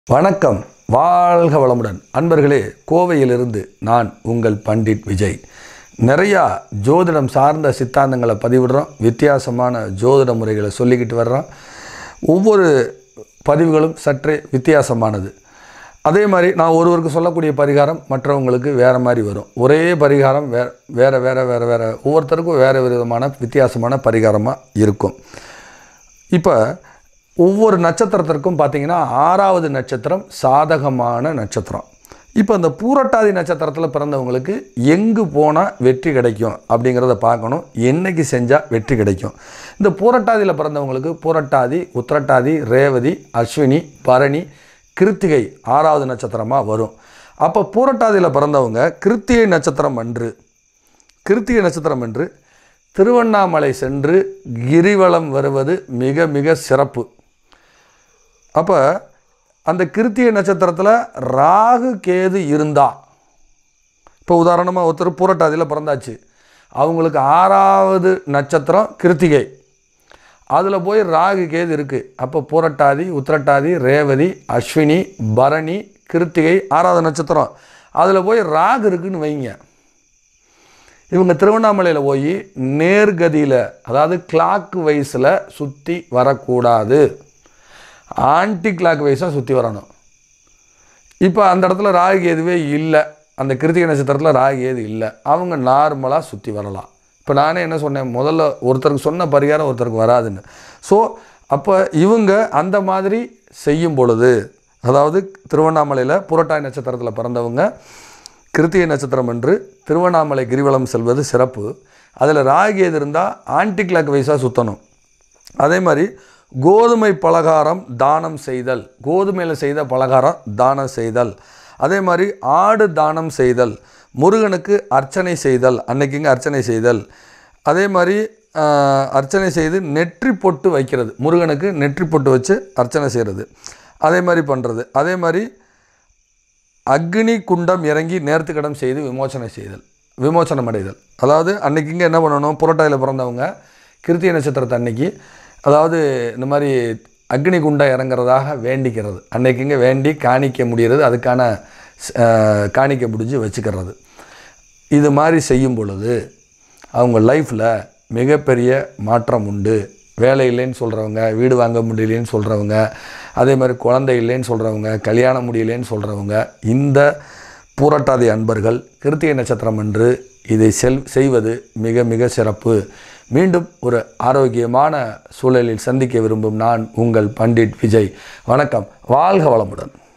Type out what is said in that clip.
வணக்கம் வாழ்க வளமுடன் அன்பர்களே கோவையிலிருந்து நான் உங்கள் பண்டிட் விஜய் நிறையா ஜோதிடம் சார்ந்த சித்தாந்தங்களை பதிவிடுறோம் வித்தியாசமான ஜோதிட முறைகளை சொல்லிக்கிட்டு வர்றோம் ஒவ்வொரு பதிவுகளும் சற்றே வித்தியாசமானது அதே மாதிரி நான் ஒருவருக்கு சொல்லக்கூடிய பரிகாரம் மற்றவங்களுக்கு வேறு மாதிரி வரும் ஒரே பரிகாரம் வே வேறு வேறு வேறு வேறு ஒவ்வொருத்தருக்கும் வேறு விதமான வித்தியாசமான பரிகாரமாக இருக்கும் இப்போ ஒவ்வொரு நட்சத்திரத்திற்கும் பார்த்தீங்கன்னா ஆறாவது நட்சத்திரம் சாதகமான நட்சத்திரம் இப்போ இந்த பூரட்டாதி நட்சத்திரத்தில் பிறந்தவங்களுக்கு எங்கு போனால் வெற்றி கிடைக்கும் அப்படிங்கிறத பார்க்கணும் என்னைக்கு செஞ்சால் வெற்றி கிடைக்கும் இந்த பூரட்டாதியில் பிறந்தவங்களுக்கு பூரட்டாதி உத்திரட்டாதி ரேவதி அஸ்வினி பரணி கிருத்திகை ஆறாவது நட்சத்திரமாக வரும் அப்போ பூரட்டாதியில் பிறந்தவங்க கிருத்திகை நட்சத்திரம் அன்று கிருத்திகை நட்சத்திரம் என்று திருவண்ணாமலை சென்று கிரிவலம் வருவது மிக மிக சிறப்பு அப்போ அந்த கிருத்திகை நட்சத்திரத்தில் ராகு கேது இருந்தா இப்போ உதாரணமாக ஒருத்தர் பூரட்டாதியில் பிறந்தாச்சு அவங்களுக்கு ஆறாவது நட்சத்திரம் கிருத்திகை அதில் போய் ராகு கேது இருக்குது அப்போ பூரட்டாதி உத்திரட்டாதி ரேவதி அஸ்வினி பரணி கிருத்திகை ஆறாவது நட்சத்திரம் அதில் போய் ராகு இருக்குன்னு வைங்க இவங்க திருவண்ணாமலையில் போய் நேர்கதியில் அதாவது கிளாக் வைஸில் சுற்றி வரக்கூடாது ஆன்டி கிளாக் வைஸாக சுற்றி வரணும் இப்போ அந்த இடத்துல ராகு எதுவே இல்லை அந்த கிருத்திகை நட்சத்திரத்தில் ராகு ஏது இல்லை அவங்க நார்மலாக சுற்றி வரலாம் இப்போ நானே என்ன சொன்னேன் முதல்ல ஒருத்தருக்கு சொன்ன பரிகாரம் ஒருத்தருக்கு வராதுன்னு ஸோ அப்போ இவங்க அந்த மாதிரி செய்யும் பொழுது அதாவது திருவண்ணாமலையில் புரட்டாய் நட்சத்திரத்தில் பிறந்தவங்க கிருத்திகை நட்சத்திரம் என்று திருவண்ணாமலை கிரிவலம் செல்வது சிறப்பு அதில் ராகு எது இருந்தால் ஆன்டி கிளாக் வைஸாக சுற்றணும் அதே மாதிரி கோதுமை பலகாரம் தானம் செய்தல் கோதுமையில் செய்த பலகாரம் தானம் செய்தல் அதே மாதிரி ஆடு தானம் செய்தல் முருகனுக்கு அர்ச்சனை செய்தல் அன்னைக்குங்க அர்ச்சனை செய்தல் அதே மாதிரி ஆஹ், அர்ச்சனை செய்து நெற்றி பொட்டு வைக்கிறது முருகனுக்கு நெற்றி பொட்டு வச்சு அர்ச்சனை செய்கிறது அதே மாதிரி பண்ணுறது அதே மாதிரி அக்னி குண்டம் இறங்கி நேர்த்திக்கடம் செய்து விமோசனை செய்தல் விமோசனம் அடைதல் அதாவது அன்னைக்குங்க என்ன பண்ணணும் புரட்டாதியில் பிறந்தவங்க கிருத்திகை நட்சத்திரத்தை அன்னைக்கு அதாவது இந்த மாதிரி அக்னி குண்டம் இறங்குறதாக வேண்டிக்கிறது அன்னைக்குங்க வேண்டி காணிக்க முடிகிறது அதுக்கான அஹ், காணிக்க முடிஞ்சு வச்சுக்கிறது இது மாதிரி செய்யும் பொழுது அவங்க லைஃப்பில் மிகப்பெரிய மாற்றம் உண்டு வேலை இல்லைன்னு சொல்கிறவங்க வீடு வாங்க முடியலைன்னு சொல்கிறவங்க அதே மாதிரி குழந்தை இல்லைன்னு சொல்கிறவங்க கல்யாணம் முடியலைன்னு சொல்கிறவங்க இந்த பூரட்டாதி அன்பர்கள் கிருத்திகை நட்சத்திரம் என்று இதை செல் செய்வது மிக மிக சிறப்பு மீண்டும் ஒரு ஆரோக்கியமான சூழலில் சந்திக்க விரும்பும் நான் உங்கள் பண்டிட் விஜய் வணக்கம் வாழ்க வளமுடன்